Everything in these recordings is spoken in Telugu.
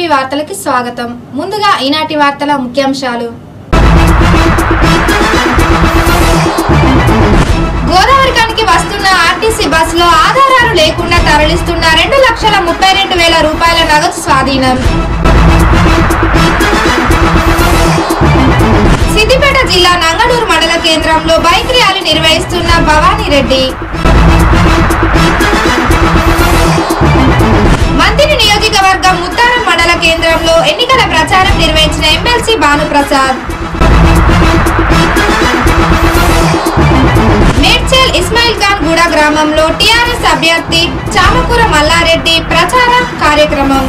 టీవీ వార్తలకి స్వాగతం ముందుగా ఈనాటి వార్తల ముఖ్యాంశాలు గోదావరికానికి వస్తున్న ఆర్టీసీ బస్సులో ఆధారాలు లేకుండా తరలిస్తున్న రెండు లక్షల ముప్పై రెండు వేల రూపాయల నగదు స్వాధీనం సిద్దిపేట జిల్లా నంగనూరు మండల కేంద్రంలో బైక్ ర్యాలీ నిర్వహిస్తున్న భవానీ రెడ్డి మంత్రి నియోజకవర్గం ముత్తారం మండల కేంద్రంలో ఎన్నికల ప్రచారం నిర్వహించిన ఎమ్మెల్సీ భానుప్రసాద్ మేడ్చల్ ఇస్మాయిల్ ఖాన్ గూడ గ్రామంలో టీఆర్ఎస్ అభ్యర్థి చామకూర మల్లారెడ్డి ప్రచార కార్యక్రమం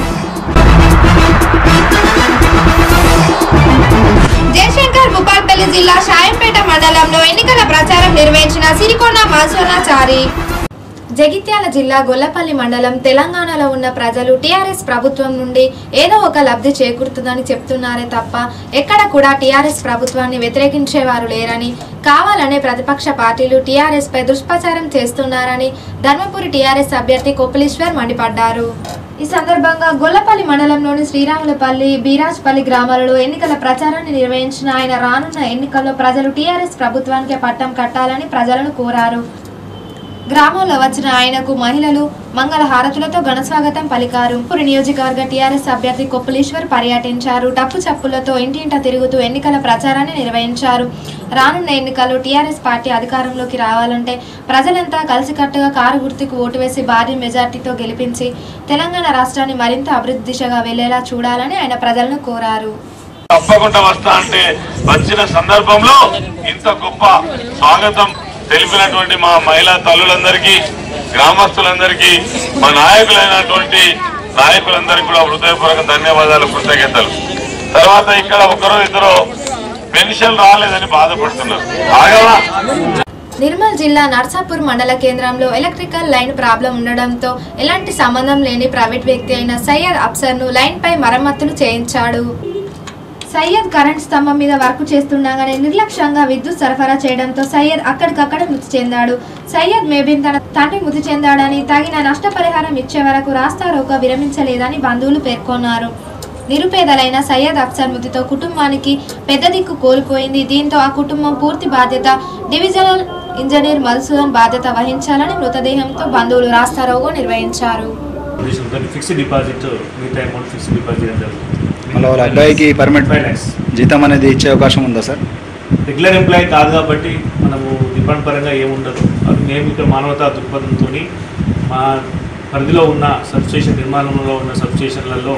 జయశంకర్ భూపాల్పల్లి జిల్లా షాయంపేట మండలంలో ఎన్నికల ప్రచారం నిర్వహించిన సిరికొండ మాసోనాచారి జగిత్యాల జిల్లా గొల్లపల్లి మండలం తెలంగాణలో ఉన్న ప్రజలు టీఆర్ఎస్ ప్రభుత్వం నుండి ఏదో ఒక లబ్ధి చేకూరుతుందని చెప్తున్నారే తప్ప ఎక్కడ కూడా టీఆర్ఎస్ ప్రభుత్వాన్ని వ్యతిరేకించేవారు లేరని కావాలనే ప్రతిపక్ష పార్టీలు టీఆర్ఎస్ పై దుష్ప్రచారం చేస్తున్నారని ధర్మపురి టీఆర్ఎస్ అభ్యర్థి కొప్పులీశ్వర్ మండిపడ్డారు ఈ సందర్భంగా గొల్లపల్లి మండలంలోని శ్రీరాములపల్లి బీరాజ్పల్లి గ్రామాలలో ఎన్నికల ప్రచారాన్ని నిర్వహించిన ఆయన రానున్న ఎన్నికల్లో ప్రజలు టీఆర్ఎస్ ప్రభుత్వానికి పట్టం కట్టాలని ప్రజలను కోరారు గ్రామంలో వచ్చిన ఆయనకు మహిళలు మంగళ హారతులతో ఘనస్వాగతం పలికారు పురి నియోజకవర్గ టీఆర్ఎస్ అభ్యర్థి కొప్పులీశ్వర్ పర్యటించారు టప్పు చప్పులతో ఇంటింట తిరుగుతూ ఎన్నికల ప్రచారాన్ని నిర్వహించారు రానున్న ఎన్నికల్లో టీఆర్ఎస్ పార్టీ అధికారంలోకి రావాలంటే ప్రజలంతా కలిసికట్టుగా కారు గుర్తుకు ఓటు వేసి భారీ మెజార్టీతో గెలిపించి తెలంగాణ రాష్ట్రాన్ని మరింత అభివృద్ధి దిశగా వెళ్లేలా చూడాలని ఆయన ప్రజలను కోరారు తప్పకుండా వస్తా అంటే వచ్చిన సందర్భంలో ఇంత గొప్ప స్వాగతం తెలిపినటువంటి మా మహిళా తల్లులందరికీ గ్రామస్తులందరికీ మా నాయకులైనటువంటి నాయకులందరికీ కూడా హృదయపూర్వక ధన్యవాదాలు కృతజ్ఞతలు తర్వాత ఇక్కడ ఒకరో ఇద్దరు పెన్షన్ రాలేదని బాధపడుతున్నారు ఆగవా నిర్మల్ జిల్లా నర్సాపూర్ మండల కేంద్రంలో ఎలక్ట్రికల్ లైన్ ప్రాబ్లం ఉండడంతో ఎలాంటి సంబంధం లేని ప్రైవేట్ వ్యక్తి అయిన సయ్యద్ అఫ్సర్ను లైన్ పై మరమ్మతులు చేయించాడు సయ్యద్ కరెంట్ స్తంభం మీద వర్క్ చేస్తుండగానే నిర్లక్ష్యంగా విద్యుత్ సరఫరా చేయడంతో సయ్యద్ అక్కడికక్కడ మృతి చెందాడు సయ్యద్ మేబిన్ తన తండ్రి మృతి చెందాడని తగిన నష్టపరిహారం ఇచ్చే వరకు రాస్తా రోక విరమించలేదని బంధువులు పేర్కొన్నారు నిరుపేదలైన సయ్యద్ అఫ్సర్ మృతితో కుటుంబానికి పెద్ద దిక్కు కోల్పోయింది దీంతో ఆ కుటుంబం పూర్తి బాధ్యత డివిజనల్ ఇంజనీర్ మధుసూదన్ బాధ్యత వహించాలని మృతదేహంతో బంధువులు రాస్తారోగో నిర్వహించారు ఉద్దేశంతో ఫిక్స్డ్ డిపాజిట్ మిగతా అమౌంట్ ఫిక్స్డ్ డిపాజిట్ చేయడం జరుగుతుంది మళ్ళీ వాళ్ళ అబ్బాయికి పర్మనెంట్ ఫైవ్ ల్యాక్స్ జీతం అనేది ఇచ్చే అవకాశం ఉందా సార్ రెగ్యులర్ ఎంప్లాయీ కాదు కాబట్టి మనము డిపార్ట్మెంట్ పరంగా ఏముండదు అది మేము ఇక్కడ మానవతా దృక్పథంతో మా పరిధిలో ఉన్న సబ్స్టేషన్ నిర్మాణంలో ఉన్న సబ్స్టేషన్లలో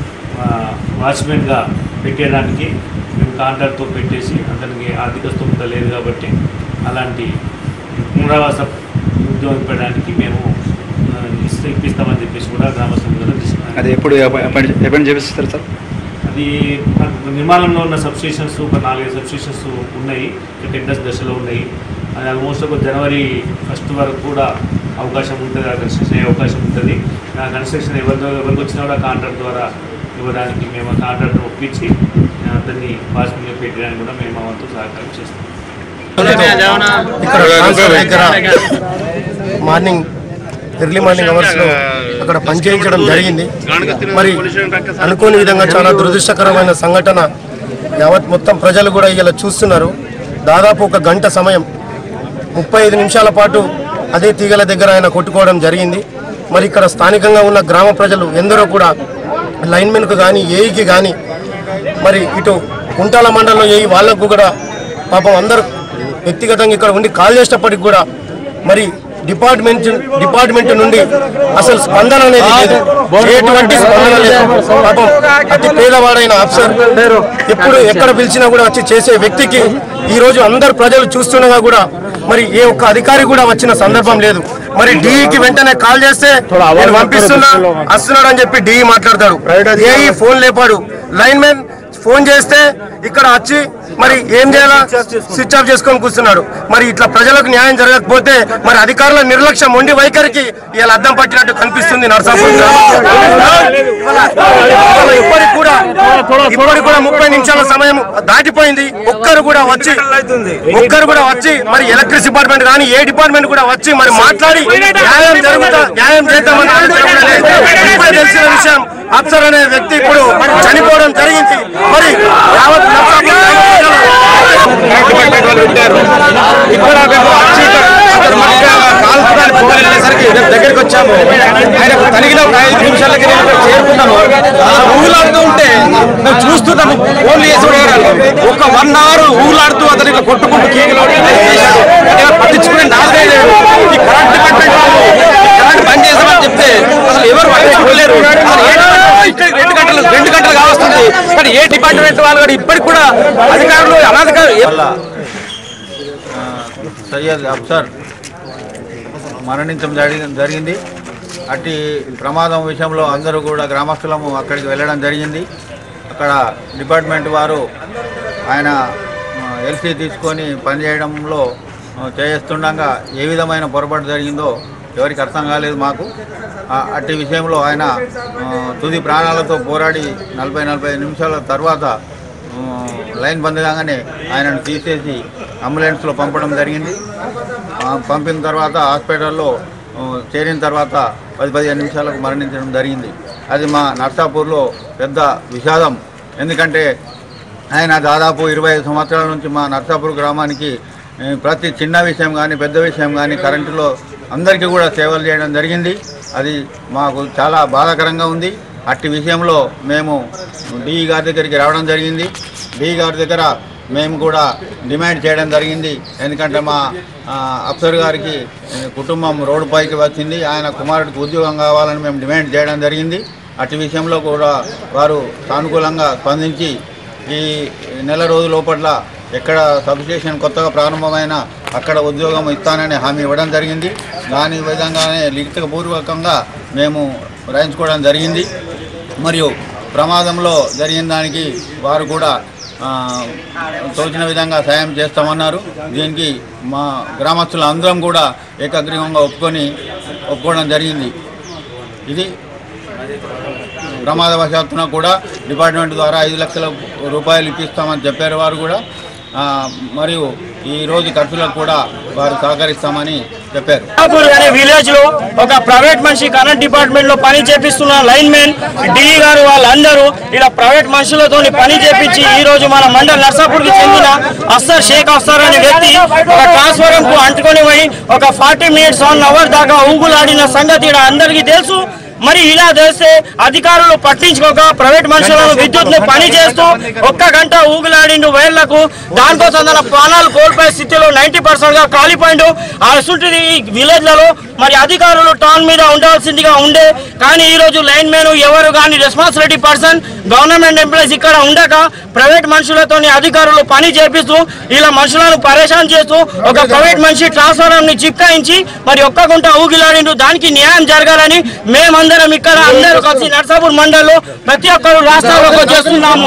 వాచ్మెన్గా పెట్టేయడానికి మేము కాంట్రాక్ట్తో పెట్టేసి అతనికి ఆర్థిక స్థోమత లేదు కాబట్టి అలాంటి పునరావాస ఉద్యోగం పెట్టడానికి మేము ఆ, ఇస్తే ఇప్పిస్తామని చెప్పేసి కూడా గ్రామస్తులు కూడా తీసుకున్నాం అది ఎప్పుడు ఎప్పుడు చేపిస్తారు సార్ అది మనకు నిర్మాణంలో ఉన్న సబ్స్టేషన్స్ ఒక నాలుగైదు సబ్స్టేషన్స్ ఉన్నాయి టెండర్స్ దశలో ఉన్నాయి అది ఆల్మోస్ట్ ఒక జనవరి ఫస్ట్ వరకు కూడా అవకాశం ఉంటుంది ఆ కన్స్ట్రక్షన్ అయ్యే అవకాశం ఉంటుంది ఆ కన్స్ట్రక్షన్ ఎవరితో ఎవరికి వచ్చినా కూడా కాంట్రాక్ట్ ద్వారా ఇవ్వడానికి మేము ఆ కాంట్రాక్ట్ ఒప్పించి ఆ, అతన్ని వాచ్మెన్గా పెట్టడానికి కూడా మేము ఆ వంతు సహకారం చేస్తాం ఇక్కడ ట్రాన్స్ఫర్ దగ్గర మార్నింగ్ ఎర్లీ మార్నింగ్ అవర్స్ లో అక్కడ పనిచేయించడం జరిగింది మరి అనుకోని విధంగా చాలా దురదృష్టకరమైన సంఘటన యావత్ మొత్తం ప్రజలు కూడా ఇలా చూస్తున్నారు దాదాపు ఒక గంట సమయం ముప్పై ఐదు నిమిషాల పాటు అదే తీగల దగ్గర ఆయన కొట్టుకోవడం జరిగింది మరి ఇక్కడ స్థానికంగా ఉన్న గ్రామ ప్రజలు ఎందరో కూడా లైన్మెన్కు కానీ ఏఈకి కానీ మరి ఇటు కుంటాల మండలంలో ఏఈ వాళ్ళకు కూడా పాపం అందరూ వ్యక్తిగతంగా ఇక్కడ ఉండి కాల్ చేసేటప్పటికి కూడా మరి డిపార్ట్మెంట్ డిపార్ట్మెంట్ నుండి అసలు స్పందన అనేది లేదు ఎటువంటి స్పందన లేదు పాపం అతి పేదవాడైన ఆఫీసర్ ఎప్పుడు ఎక్కడ పిలిచినా కూడా వచ్చి చేసే వ్యక్తికి ఈ రోజు అందరు ప్రజలు చూస్తుండగా కూడా మరి ఏ ఒక్క అధికారి కూడా వచ్చిన సందర్భం లేదు మరి డిఈకి వెంటనే కాల్ చేస్తే నేను పంపిస్తున్నా వస్తున్నాడు అని చెప్పి డిఈ మాట్లాడతాడు ఏఈ ఫోన్ లేపాడు లైన్ మ్యాన్ ఫోన్ చేస్తే ఇక్కడ వచ్చి మరి ఏం చేయాలా స్విచ్ ఆఫ్ చేసుకొని కూర్చున్నాడు మరి ఇట్లా ప్రజలకు న్యాయం జరగకపోతే మరి అధికారుల నిర్లక్ష్యం మొండి వైఖరికి ఇలా అద్దం పట్టినట్టు కనిపిస్తుంది నర్సాపూర్ ఇప్పటికి కూడా ఇప్పటికి కూడా ముప్పై నిమిషాల సమయం దాటిపోయింది ఒక్కరు కూడా వచ్చి ఒక్కరు కూడా వచ్చి మరి ఎలక్ట్రిక్ డిపార్ట్మెంట్ కానీ ఏ డిపార్ట్మెంట్ కూడా వచ్చి మరి మాట్లాడి న్యాయం జరుగుతా న్యాయం చేద్దామని ఆలోచన కూడా లేదు. ఇప్పుడే తెలిసిన విషయం అఫ్సర్ అనే వ్యక్తి ఇప్పుడు చనిపోవడం జరిగింది మరి యావత్ డిపార్ట్మెంట్ వాళ్ళు ఉంటారు ఇక్కడ మేము వచ్చి అతను మనిషి కాల్చడానికి పోగలేసరికి మేము దగ్గరికి వచ్చాము ఆయన తగిన ఒక ఐదు నిమిషాలకి నేను ఇక్కడ చేరుకున్నాము అసలు ఊగులాడుతూ ఉంటే మేము చూస్తున్నాము ఫోన్లు చేసి కూడా ఒక వన్ అవర్ ఊగులాడుతూ అతను ఇట్లా కొట్టుకుంటూ కేకలు చేశాడు అంటే పట్టించుకునే నాదే లేడు ఈ కరెంట్ డిపార్ట్మెంట్ వాళ్ళు ఈ కరెంట్ బంద్ చేసామని చెప్తే అసలు ఎవరు పట్టించుకోలేరు అసలు ఏ డిపార్ట్మెంట్ ఇక్కడ రెండు గంటలు రెండు గంటలు కావస్తుంది కానీ ఏ డిపార్ట్మెంట్ వాళ్ళు కూడా ఇప్పటికి కూడా అధికారులు అనధికారులు వల్ల ఆ, సయ్యద్ అఫ్సర్ మరణించడం జరిగి జరిగింది అట్టి ప్రమాదం విషయంలో అందరూ కూడా గ్రామస్తులము అక్కడికి వెళ్ళడం జరిగింది అక్కడ డిపార్ట్మెంట్ వారు ఆయన ఎల్సీ తీసుకొని పనిచేయడంలో ఆ, చేస్తుండగా ఏ విధమైన పొరపాటు జరిగిందో ఎవరికి అర్థం కాలేదు మాకు ఆ, అట్టి విషయంలో ఆయన ఆ, తుది ప్రాణాలతో పోరాడి నలభై నలభై ఐదు నిమిషాల తర్వాత ఆ, లైన్ బంద్ కాగానే ఆయనను తీసేసి అంబులెన్స్లో పంపడం జరిగింది ఆ, పంపిన తర్వాత హాస్పిటల్లో ఆ, చేరిన తర్వాత పది పదిహేను నిమిషాలకు మరణించడం జరిగింది అది మా నర్సాపూర్లో పెద్ద విషాదం ఎందుకంటే ఆయన దాదాపు ఇరవై ఐదు సంవత్సరాల నుంచి మా నర్సాపూర్ గ్రామానికి ఏ, ప్రతి చిన్న విషయం కానీ పెద్ద విషయం కానీ కరెంటులో అందరికీ కూడా సేవలు చేయడం జరిగింది అది మాకు చాలా బాధాకరంగా ఉంది అట్టి విషయంలో మేము డిఈ గారి దగ్గరికి రావడం జరిగింది డిఈ గారి దగ్గర మేము కూడా డిమాండ్ చేయడం జరిగింది ఎందుకంటే మా ఆ, అఫ్సర్ గారికి ఏ, కుటుంబం రోడ్డు పైకి వచ్చింది ఆయన కుమారుడికి ఉద్యోగం కావాలని మేము డిమాండ్ చేయడం జరిగింది అట్టి విషయంలో కూడా వారు సానుకూలంగా స్పందించి ఈ నెల రోజుల లోపల ఎక్కడ సబ్స్టేషన్ కొత్తగా ప్రారంభమైన అక్కడ ఉద్యోగం ఇస్తానని హామీ ఇవ్వడం జరిగింది దాని విధంగానే లిఖితపూర్వకంగా మేము రాయించుకోవడం జరిగింది మరియు ప్రమాదంలో జరిగిన దానికి వారు కూడా ఆ, తోచిన విధంగా సాయం చేస్తామన్నారు దీనికి మా గ్రామస్తులు అందరం కూడా ఏకగ్రీవంగా ఒప్పుకొని ఒప్పుకోవడం జరిగింది ఇది ప్రమాదవశాత్తున కూడా డిపార్ట్మెంట్ ద్వారా ఐదు లక్షల రూపాయలు ఇప్పిస్తామని చెప్పారు వారు కూడా ఆ, మరియు ఈ రోజు ఖర్చులకు కూడా వారు సహకరిస్తామని చెప్పారు షాపూర్ అనే విలేజ్ లో ఒక ప్రైవేట్ మనిషి కరెంట్ డిపార్ట్మెంట్ లో పని చేపిస్తున్న లైన్ మెన్ డిఈ గారు వాళ్ళందరూ ఇలా ప్రైవేట్ మనుషులతో పని చేపించి ఈ రోజు మన మండల్ నర్సాపూర్ కి చెందిన అస్సర్ షేక్ అఫ్సర్ అనే వ్యక్తి ఒక ట్రాన్స్ఫారం కు అంటుకొని పోయి ఒక ఫార్టీ మినిట్స్ వన్ అవర్ దాకా ఊగులాడిన సంగతి ఈడ అందరికీ తెలుసు మరి ఇలా చేస్తే అధికారులు పట్టించుకోక ప్రైవేట్ మనుషులను విద్యుత్ ను పని చేస్తూ ఒక్క గంట ఊగులాడిండు వైర్లకు దానికోసం తన ప్రాణాలు కోల్పోయే స్థితిలో నైన్టీ పర్సెంట్ గా కాలిపోయిండు ఆ అసుంటిది ఈ విలేజ్ లలో మరి అధికారులు టౌన్ మీద ఉండాల్సిందిగా ఉండే కానీ ఈ రోజు లైన్ మెన్ ఎవరు కానీ రెస్పాన్సిబిలిటీ పర్సన్ గవర్నమెంట్ ఎంప్లాయీస్ ఇక్కడ ఉండక ప్రైవేట్ మనుషులతో అధికారులు పని చేపిస్తూ ఇలా మనుషులను పరేషాన్ చేస్తూ ఒక ప్రైవేట్ మనిషి ట్రాన్స్ఫారం ని చిక్కాయించి మరి ఒక్క గుంట ఊగిలాడిండు దానికి న్యాయం జరగాలని మేమందరం ఇక్కడ అందరూ కలిసి నర్సాపూర్ మండలంలో ప్రతి ఒక్కరు రాష్ట్రాలకు చేస్తున్నాము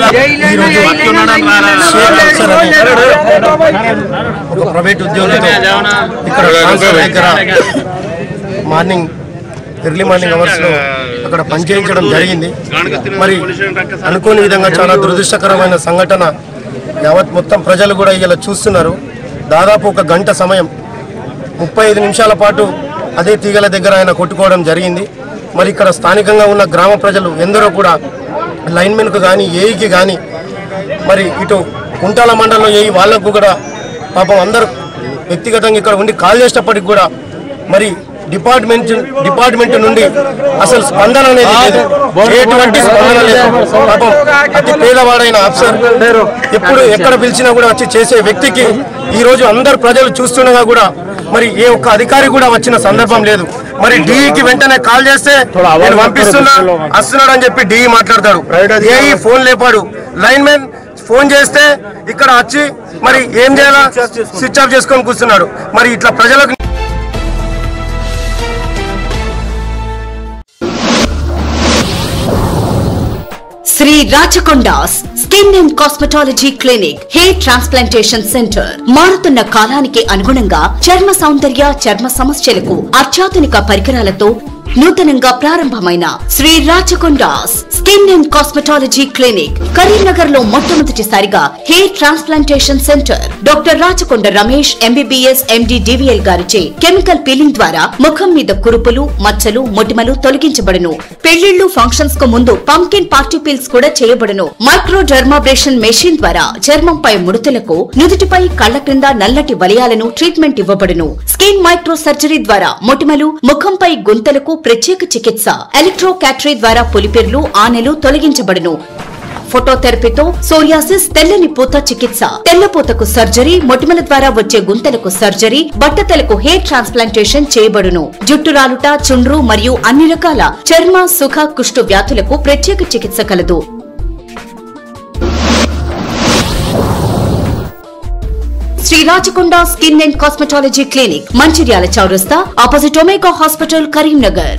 ఒక ప్రైవేట్ ఉద్యోగితో ఇక్కడ ట్రాన్స్ఫర్ దగ్గర మార్నింగ్ ఎర్లీ మార్నింగ్ అవర్స్ లో అక్కడ పనిచేయించడం జరిగింది మరి అనుకోని విధంగా చాలా దురదృష్టకరమైన సంఘటన యావత్ మొత్తం ప్రజలు కూడా ఇలా చూస్తున్నారు దాదాపు ఒక గంట సమయం ముప్పై ఐదు నిమిషాల పాటు అదే తీగల దగ్గర ఆయన కొట్టుకోవడం జరిగింది మరి ఇక్కడ స్థానికంగా ఉన్న గ్రామ ప్రజలు ఎందరో కూడా లైన్మెన్కు కానీ ఏఈకి కానీ మరి ఇటు కుంటాల మండలంలో ఏ వాళ్ళకు కూడా పాపం అందరూ వ్యక్తిగతంగా ఇక్కడ ఉండి కాల్ చేసేటప్పటికి కూడా మరి డిపార్ట్మెంట్ డిపార్ట్మెంట్ నుండి అసలు స్పందన అనేది లేదు ఎటువంటి స్పందన లేదు పాపం అతి పేదవాడైన అఫ్సర్ ఎప్పుడు ఎక్కడ పిలిచినా కూడా వచ్చి చేసే వ్యక్తికి ఈ రోజు అందరు ప్రజలు చూస్తుండగా కూడా మరి ఏ ఒక్క అధికారి కూడా వచ్చిన సందర్భం లేదు మరి డిఈకి వెంటనే కాల్ చేస్తే నేను పంపిస్తున్నా వస్తున్నాడు అని చెప్పి డిఈ మాట్లాడతాడు ఏఈ ఫోన్ లేపాడు లైన్ మ్యాన్ ఫోన్ చేస్తే ఇక్కడ వచ్చి మరి ఏం చేయాలా స్విచ్ ఆఫ్ చేసుకొని కూర్చున్నాడు మరి ఇట్లా ప్రజలకు Shri Rachakondas skin and cosmetology clinic hair transplantation centre మారుతున్న కాలానికి అనుగుణంగా చర్మ సౌందర్య చర్మ సమస్యలకు అత్యాధునిక పరికరాలతో నూతనంగా ప్రారంభమైన Shri Rachakondas skin and cosmetology clinic Karimnagar లో మొట్టమొదటిసారిగా hair transplantation centre doctor Rachakonda Ramesh MBBS MD DVL గారిచే కెమికల్ పీలింగ్ ద్వారా ముఖం మీద కురుపులు మచ్చలు మొటిమలు తొలగించబడును పెళ్లిళ్లు ఫంక్షన్స్ కు ముందు పంకిన్ పార్టీ పీల్స్ కూడా చేయబడును మైక్రో డర్మాబ్రేషన్ మెషిన్ ద్వారా చర్మంపై ముడతలకు నుదుటిపై కళ్ల క్రింద నల్లటి వలయాలను ట్రీట్మెంట్ ఇవ్వబడును స్కిన్ మైక్రో సర్జరీ ద్వారా మొటిమలు ముఖంపై గుంతలకు ప్రత్యేక చికిత్స ఎలక్ట్రో క్యాటరీ ద్వారా పులిపిర్లు ఆనెలు తొలగించబడును ఫోటోథెరపీతో సోరియాసిస్ తెల్లని పూత చికిత్స తెల్లపూతకు సర్జరీ మొటిమల ద్వారా వచ్చే గుంతలకు సర్జరీ బట్టతలకు హెయిర్ ట్రాన్స్ప్లాంటేషన్ చేయబడును జుట్టు రాలుట చుండ్రు మరియు అన్ని రకాల చర్మ సుఖ కుష్టు వ్యాధులకు ప్రత్యేక చికిత్స కలదు Shri Rachakonda skin and cosmetology clinic Mancherial చౌరస్తా opposite Omega hospital Karimnagar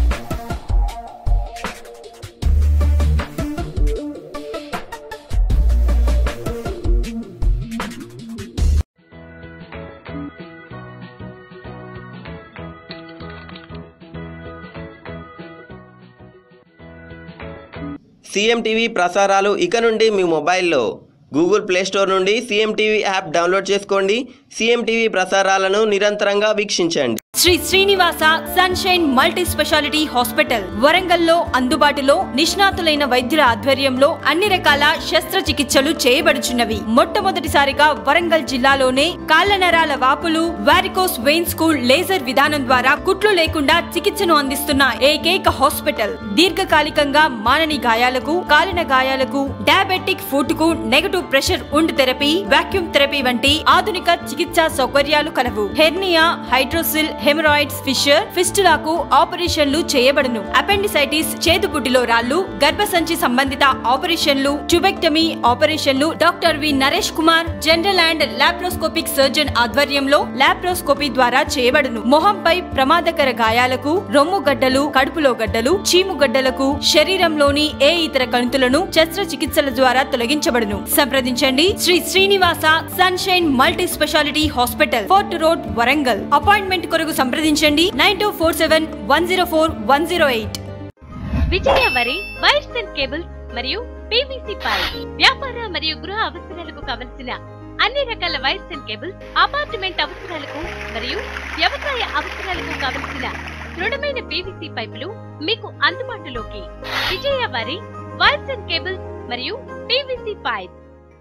CM TV ప్రసారాలు ఇక నుండి మీ మొబైల్లో గూగుల్ ప్లే స్టోర్ నుండి సీఎం టీవీ యాప్ డౌన్లోడ్ చేసుకోండి సీఎం టీవీ ప్రసారాలను నిరంతరంగా వీక్షించండి Shri Srinivasa sunshine multi speciality hospital వరంగల్లో అందుబాటులో నిష్ణాతులైన వైద్యుల ఆధ్వర్యంలో అన్ని రకాల శస్త్రచికిత్సలు చేయబడుచున్నవి మొట్టమొదటిసారిగా వరంగల్ జిల్లాలోనే కాళ్ల నరాల వాపులు వారికోస్ వెయిన్స్ కు లేజర్ విధానం ద్వారా కుట్లు లేకుండా చికిత్సను అందిస్తున్న ఏకైక హాస్పిటల్ దీర్ఘకాలికంగా మానని గాయాలకు కాలిన గాయాలకు డయాబెటిక్ ఫుడ్ కు negative pressure wound therapy vacuum therapy వంటి ఆధునిక చికిత్సా సౌకర్యాలు కలవు హెర్నియా హైడ్రోసిల్ హెమరాయిడ్స్ ఫిషర్ ఫిస్టులాకు ఆపరేషన్లు చేయబడును అపెండిసైటిస్ చేతుబుడ్డిలో రాళ్లు గర్భసంచి సంబంధిత ఆపరేషన్లు ట్యూబెక్టమీ ఆపరేషన్లు doctor V Naresh Kumar general and laparoscopic surgeon ఆధ్వర్యంలో లాప్రోస్కోపీ ద్వారా చేయబడును మొహంపై ప్రమాదకర గాయాలకు రొమ్ము గడ్డలు కడుపులో గడ్డలు చీము గడ్డలకు శరీరంలోని ఏ ఇతర కణుతులను శస్త్రచికిత్సల ద్వారా తొలగించబడును సంప్రదించండి Shri Srinivasa sunshine multi speciality hospital fort road Warangal appointment కొరకు సంప్రదించండి nine two four seven one zero four one zero eight Vijaya Vari wires and cables మరియు పీవీసీ పైప్ వ్యాపార మరియు గృహ అవసరాలకు కావలసిన అన్ని రకాల వైర్స్ అండ్ కేబుల్స్ అపార్ట్మెంట్ అవసరాలకు మరియు వ్యవసాయ అవసరాలకు కావలసిన దృఢమైన పీవీసీ పైపులు మీకు అందుబాటులోకి Vijaya Vari wires and cables మరియు PVC pipe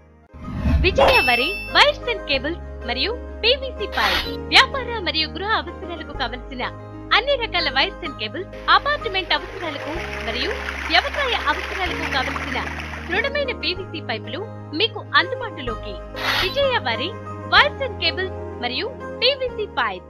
Vijaya Vari wires and cables మరియు పీవీసీ పైప్ వ్యాపార మరియు గృహ అవసరాలకు కావలసిన అన్ని రకాల వైర్స్ అండ్ కేబుల్స్ అపార్ట్మెంట్ అవసరాలకు మరియు వ్యవసాయ అవసరాలకు కావలసిన దృఢమైన పీవీసీ పైపులు మీకు అందుబాటులోకి Vijaya Vari wires and cables మరియు పీవీసీ పైప్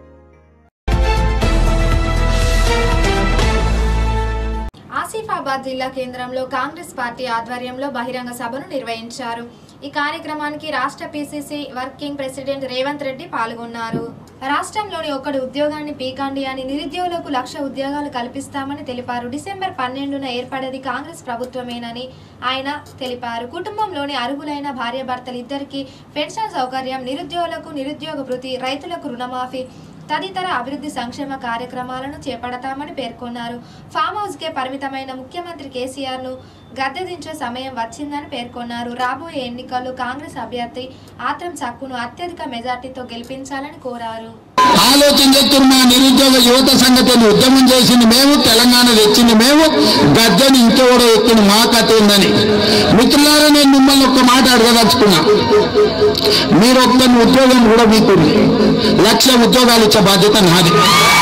ఆసిఫాబాద్ జిల్లా కేంద్రంలో కాంగ్రెస్ పార్టీ ఆధ్వర్యంలో బహిరంగ సభను నిర్వహించారు ఈ కార్యక్రమానికి రాష్ట్ర PCC working president Revanth Reddy పాల్గొన్నారు రాష్ట్రంలోని ఒకటి ఉద్యోగాన్ని పీకండి అని నిరుద్యోగులకు లక్ష ఉద్యోగాలు కల్పిస్తామని తెలిపారు డిసెంబర్ పన్నెండున ఏర్పడేది కాంగ్రెస్ ప్రభుత్వమేనని ఆయన తెలిపారు కుటుంబంలోని అర్హులైన భార్యాభర్తలు ఇద్దరికి పెన్షన్ సౌకర్యం నిరుద్యోగులకు నిరుద్యోగ భృతి రైతులకు రుణమాఫీ తదితర అభివృద్ధి సంక్షేమ కార్యక్రమాలను చేపడతామని పేర్కొన్నారు ఫామ్ హౌస్కే పరిమితమైన ముఖ్యమంత్రి కేసీఆర్ను గద్దెదించే సమయం వచ్చిందని పేర్కొన్నారు రాబోయే ఎన్నికల్లో కాంగ్రెస్ అభ్యర్థి ఆత్రం సక్కును అత్యధిక మెజార్టీతో గెలిపించాలని కోరారు ఆలోచన చేస్తున్న మా నిరుద్యోగ యువత సంగతిని ఉద్యమం చేసింది మేము తెలంగాణ తెచ్చింది మేము గద్దెని ఇంకెవడో ఎక్కిన మా కథ ఉందని మిత్రులారా నేను మిమ్మల్ని ఒక్క మాట అడగదలుచుకున్నా మీరు ఒక్క ఉద్యోగం కూడా మీకు లక్ష ఉద్యోగాలు ఇచ్చే బాధ్యత నాది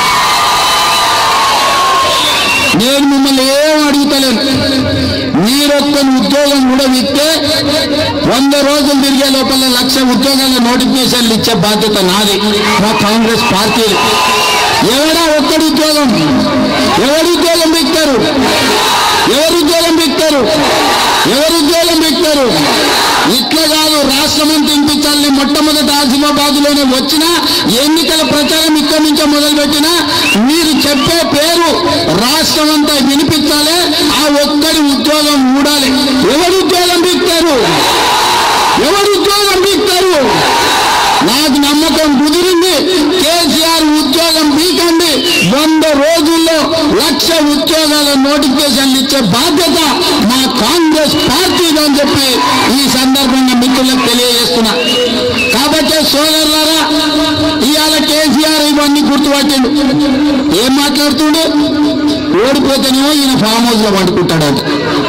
నేను మిమ్మల్ని ఏం అడుగుతలేను మీరొక్క ఉద్యోగం కూడా ఇస్తే వంద రోజులు తిరిగే లోపల లక్ష ఉద్యోగాల నోటిఫికేషన్లు ఇచ్చే బాధ్యత నాది మా కాంగ్రెస్ పార్టీ ఎవడా ఒక్కడి ఉద్యోగం ఎవరి ఉద్యోగం బిక్తారు ఎవరు ఉద్యోగం బిక్తారు ఎవరు ఉద్యోగం బిక్తారు ఇట్లా కాదు రాష్ట్రమంతా ఇంపించాలని మొట్టమొదటి ఆసిఫాబాద్ లోనే వచ్చిన ఎన్నికల ప్రచారం ఇక్కడి నుంచే మొదలుపెట్టినా మీరు చెప్పే పేరు రాష్ట్రం అంతా వినిపించాలి ఆ ఒక్కడి ఉద్యోగం ఊడాలి ఎవరు ఉద్యోగం బిక్తారు ఎవరు ఉద్యోగం బిక్తారు నాకు నమ్మకం కుదిరింది కేసీఆర్ ఉద్యోగం బీకండి వంద రోజుల్లో లక్ష ఉద్యోగాల నోటిఫికేషన్లు ఇచ్చే బాధ్యత మా కాంగ్రెస్ పార్టీది అని చెప్పి ఈ సందర్భంగా మిత్రులకు తెలియజేస్తున్నా కాబట్టి సోదరులారా ఇవాళ కేసీఆర్ ఇవన్నీ గుర్తుపట్టిండు ఏం మాట్లాడుతుండు ఓడిపోతేనేమో ఈయన ఫామ్ హౌస్ లో వండుకుంటాడంట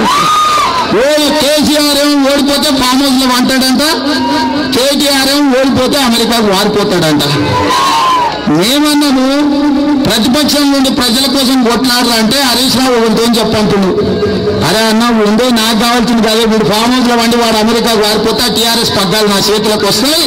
ఓడి కేసీఆర్ ఏమో ఓడిపోతే ఫామ్ హౌస్ లో వంటాడంట కేటీఆర్ ఏమో ఓడిపోతే అమెరికాకు వారిపోతాడంట మేమన్నాము ప్రతిపక్షం నుండి ప్రజల కోసం కొట్లాడరా అంటే హరీష్ రావు ఒకరితో చెప్పంటున్నాడు అరే అన్న ఉందో నాకు కావాల్సింది కాదే వీడు ఫామ్ హౌస్ లో వండి వాడు అమెరికాకు వారిపోతే టీఆర్ఎస్ పగ్గాలు నా చేతులకు వస్తాయి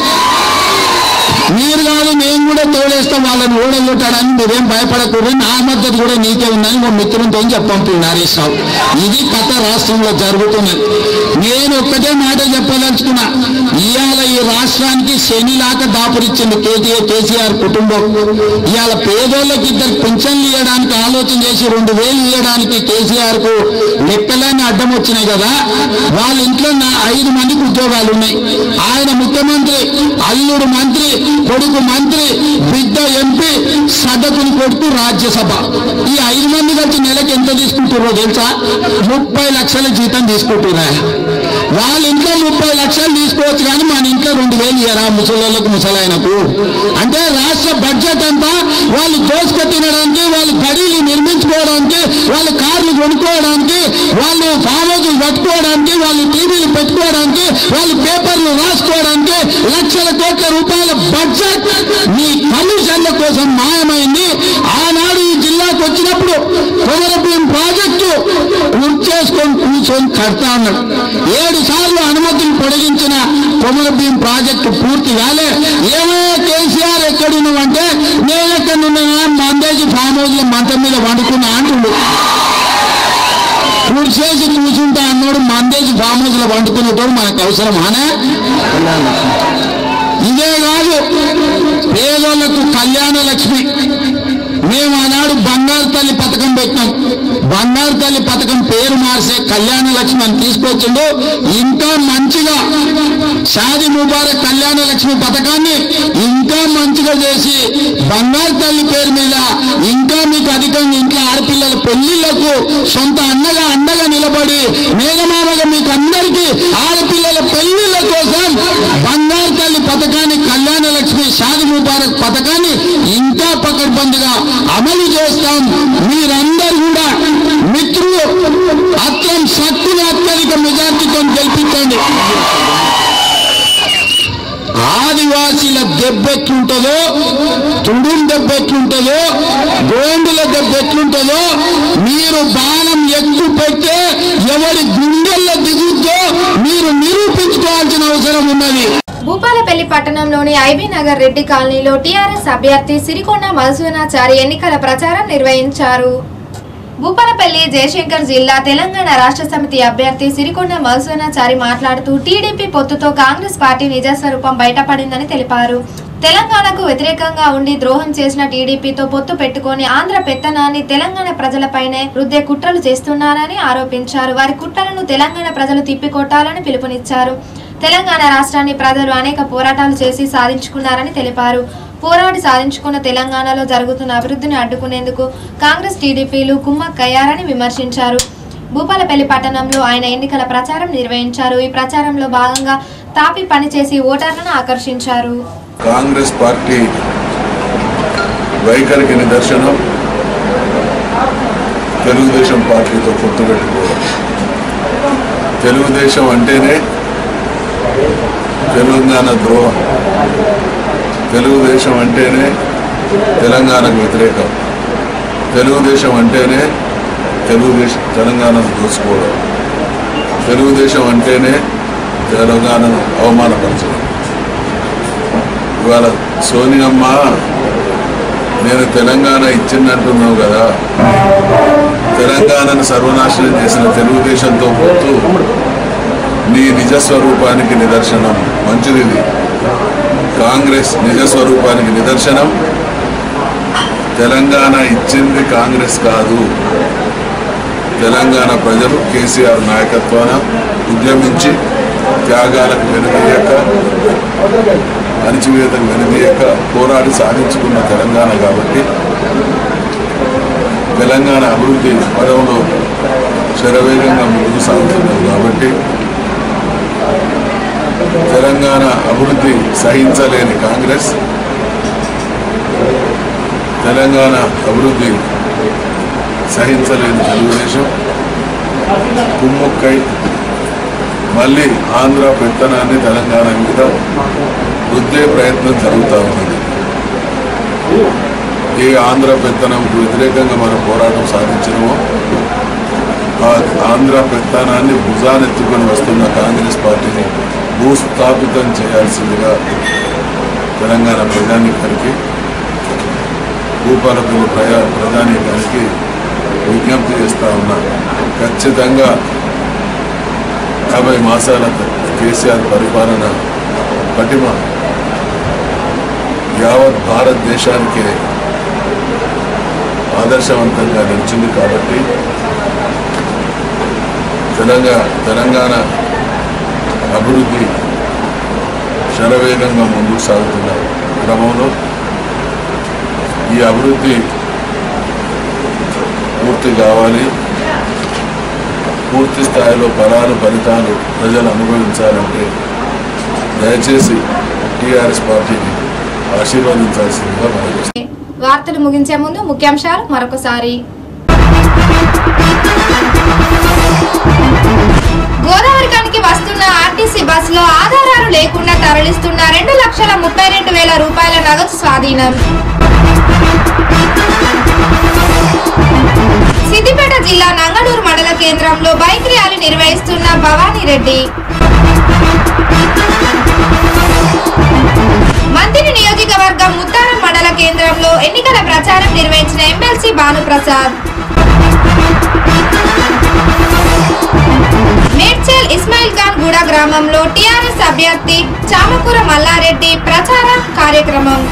మీరు కాదు మేము కూడా తోడేస్తాం వాళ్ళని ఓడగొట్టాడని మీరేం భయపడకూడదు నా మద్దతు కూడా నీకే ఉందని మా మిత్రులతో చెప్పంటున్నారు హరీష్ రావు ఇది కథ రాష్ట్రంలో జరుగుతున్నది నేను ఒక్కటే మాట చెప్పదలుచుకున్నా ఇవాళ ఈ రాష్ట్రానికి శనిలాక దాపురిచ్చింది కేటీఆర్ కేసీఆర్ కుటుంబం ఇవాళ పేదోళ్ళకి ఇద్దరు పింఛన్లు ఇవ్వడానికి ఆలోచన చేసి రెండు వేలు ఇవ్వడానికి కేసీఆర్ కు లెక్కలన్నీ అడ్డం వచ్చినాయి కదా వాళ్ళ ఇంట్లో నా ఐదు మందికి ఉద్యోగాలు ఉన్నాయి ఆయన ముఖ్యమంత్రి అల్లుడు మంత్రి కొడుకు మంత్రి బిడ్డ ఎంపీ సదకుని కొడుకు రాజ్యసభ ఈ ఐదు మంది కలిసి నెలకి ఎంత తీసుకుంటారో తెలుసా ముప్పై లక్షల జీతం తీసుకుంటున్నా వాళ్ళ ఇంట్లో ముప్పై లక్షలు తీసుకోవచ్చు కానీ మన ఇంట్లో రెండు వేలు ఇయ్యరా ముసలోళ్ళకు ముసలాయనకు అంటే రాష్ట్ర బడ్జెట్ అంతా వాళ్ళు దోసుకు తినడానికి వాళ్ళు గడీలు నిర్మించుకోవడానికి వాళ్ళు కార్లు కొనుక్కోవడానికి వాళ్ళు ఫామ్ హౌస్లు కట్టుకోవడానికి వాళ్ళు టీవీలు పెట్టుకోవడానికి వాళ్ళు పేపర్లు రాసుకోవడానికి లక్షల కోట్ల రూపాయల బడ్జెట్ మీ కమిషన్ల కోసం మాయమైంది ఆనాడు ఈ జిల్లాకు వచ్చినప్పుడు కొమరభీం ప్రాజెక్టు పూర్తి చేసుకొని కూర్చొని కడతా అన్నాడు ఏడు సార్లు అనుమతులు పొడిగించిన కొమరభీం ప్రాజెక్టు పూర్తి కాలే ఏమో కేసీఆర్ ఎక్కడున్నావంటే నేను ఎక్కడున్నా మందేసి ఫామ్ హౌస్ లో మంచం మీద వండుకున్నా అంటుండు కూర్చేసి కూర్చుంటా అన్నాడు మందేసి ఫామ్ హౌస్ లో వండుకునేటోడు మనకు అవసరం అనే ఇదే కాదు పేదోళ్లకు కళ్యాణ లక్ష్మి మేము ఆనాడు బంగారు తల్లి పథకం పెట్టినాం బంగారు తల్లి పథకం పేరు మార్చే కళ్యాణ లక్ష్మి అని తీసుకొచ్చిండు ఇంకా మంచిగా షాది ముబారక్ కళ్యాణ లక్ష్మి పథకాన్ని ఇంకా మంచిగా చేసి బంగారు తల్లి పేరు మీద ఇంకా మీకు అధికంగా ఇంట్లో ఆడపిల్లల పెళ్లిళ్లకు సొంత అన్నగా అండగా నిలబడి మేఘమామగా మీకు అందరికీ ఆడపిల్లల పెళ్లిళ్ల కోసం బంగారు తల్లి పథకాన్ని కళ్యాణ లక్ష్మి షాది ముబారక్ పథకాన్ని ఇంకా పకడ్బందీగా అమలు చేస్తాం మీరందరూ కూడా మిత్రులు అత్యం శక్తిని అత్యధిక మెజార్టీతో గెలిపించండి ఆదివాసీల దెబ్బ ఎట్లుంటుందో తుడుం దెబ్బ ఎట్లుంటుందో గోండుల దెబ్బ ఎట్లుంటుందో మీరు బాణం ఎక్కువ పెడితే ఎవరి గుండెల్లో దిగుద్దో మీరు నిరూపించుకోవాల్సిన అవసరం ఉన్నది భూపాలపల్లి పట్టణంలోని ఐబీ నగర్ రెడ్డి కాలనీలో టీఆర్ఎస్ అభ్యర్థి సిరికొండ మధుసూనాచారి ఎన్నికల ప్రచారం నిర్వహించారు భూపాలపల్లి జయశంకర్ జిల్లా తెలంగాణ రాష్ట్ర సమితి అభ్యర్థి సిరికొండ మధుసూనాచారి మాట్లాడుతూ టీడీపీ పొత్తుతో కాంగ్రెస్ పార్టీ నిజస్వరూపం బయటపడిందని తెలిపారు తెలంగాణకు వ్యతిరేకంగా ఉండి ద్రోహం చేసిన టీడీపీతో పొత్తు పెట్టుకొని ఆంధ్ర పెత్తనాన్ని తెలంగాణ ప్రజలపైనే రుద్దే కుట్రలు చేస్తున్నారని ఆరోపించారు వారి కుట్రలను తెలంగాణ ప్రజలు తిప్పికొట్టాలని పిలుపునిచ్చారు తెలంగాణ రాష్ట్రాన్ని ప్రజలు అనేక పోరాటాలు చేసి సాధించుకున్నారని తెలిపారు పోరాడి సాధించుకున్న తెలంగాణలో జరుగుతున్న అభివృద్ధిని అడ్డుకునేందుకు కాంగ్రెస్ టీడీపీలు కుమ్మక్కయ్యారని విమర్శించారు భూపాలపల్లి పట్టణంలో ఆయన ఎన్నికల ప్రచారం నిర్వహించారు ఈ ప్రచారంలో భాగంగా తాపి పనిచేసి ఓటర్లను ఆకర్షించారు కాంగ్రెస్ పార్టీ వైఖరికి నిదర్శనం తెలుగుదేశం పార్టీతో పొత్తు పెట్టుకోవడం తెలుగుదేశం అంటేనే తెలంగాణ ద్రోహం తెలుగుదేశం అంటేనే తెలంగాణకు వ్యతిరేకం తెలుగుదేశం అంటేనే తెలుగుదేశం తెలంగాణను దోచుకోవడం తెలుగుదేశం అంటేనే తెలంగాణను అవమానపరచడం ఇవాళ సోనియమ్మ నేను తెలంగాణ ఇచ్చిందంటున్నావు కదా తెలంగాణను సర్వనాశనం చేసిన తెలుగుదేశంతో పోతూ నీ నిజస్వరూపానికి నిదర్శనం మంచిది ఇది. కాంగ్రెస్ నిజస్వరూపానికి నిదర్శనం తెలంగాణ ఇచ్చింది కాంగ్రెస్ కాదు తెలంగాణ ప్రజలు కేసీఆర్ నాయకత్వాన ఉద్యమించి త్యాగాలకు వెనుదీయక అణిచివేతకు వెనుదీయక పోరాడి సాధించుకున్న తెలంగాణ కాబట్టి తెలంగాణ అభివృద్ధి పదంలో శరవేగంగా ముందుకు సాగుతున్నారు కాబట్టి తెలంగాణ అభివృద్ధి సహించలేని కాంగ్రెస్ తెలంగాణ అభివృద్ధి సహించలేని తెలుగుదేశం కుమ్ముక్కై మళ్ళీ ఆంధ్ర పెత్తనాన్ని తెలంగాణ మీద రుద్దే ప్రయత్నం జరుగుతూ ఉన్నది ఏ ఆంధ్ర పెత్తనంకు వ్యతిరేకంగా మనం పోరాటం సాధించినమో ఆ ఆంధ్ర పెత్తనాన్ని భుజానెత్తుకొని వస్తున్న కాంగ్రెస్ పార్టీని భూస్థాపితం చేయాల్సిందిగా తెలంగాణ ప్రజానీకానికి భూపాలపల్లి ప్రజా ప్రజానీకానికి విజ్ఞప్తి చేస్తా ఉన్నా ఖచ్చితంగా యాభై మాసాల కేసీఆర్ పరిపాలన పటిమ యావత్ భారతదేశానికే ఆదర్శవంతంగా నిలిచింది కాబట్టి తెలంగాణ తెలంగాణ అభివృద్ధి శరవేగంగా ముందుకు సాగుతున్న క్రమంలో ఈ అభివృద్ధి పూర్తి కావాలి పూర్తి స్థాయిలో ఫలాలు ఫలితాలు ప్రజలు అనుభవించాలంటే దయచేసి టీఆర్ఎస్ పార్టీని ఆశీర్వదించాల్సిందిగా మనం వార్తలు ముగించే ముందు ముఖ్యాంశాలు మరొకసారి గోదావరికానికి వస్తున్న ఆర్టీసీ బస్సులో ఆధారాలు లేకుండా తరలిస్తున్న రెండు లక్షల ముప్పై రెండు వేల రూపాయల నగదు స్వాధీనం సిద్దిపేట జిల్లా నంగడూరు మండల కేంద్రంలో బైక్ ర్యాలీ నిర్వహిస్తున్న భవానీ రెడ్డి మంత్రి నియోజకవర్గం ముత్తారం మండల కేంద్రంలో ఎన్నికల ప్రచారం నిర్వహించిన ఎమ్మెల్సీ భానుప్రసాద్ మేడ్చల్ ఇస్మాయిల్ ఖాన్ గూడ గ్రామంలో టీఆర్ఎస్ అభ్యర్థి చామకూర మల్లారెడ్డి ప్రచార కార్యక్రమం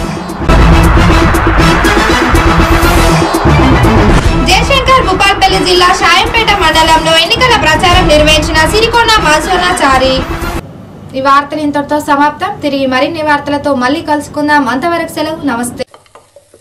జయశంకర్ భూపాల్పల్లి జిల్లా షాయంపేట మండలంలో ఎన్నికల ప్రచారం నిర్వహించిన సిరికొండ మాసోనాచారి ఈ వార్తలు ఇంతటితో సమాప్తం తిరిగి మరిన్ని వార్తలతో మళ్ళీ కలుసుకుందాం అంతవరకు సెలవు నమస్తే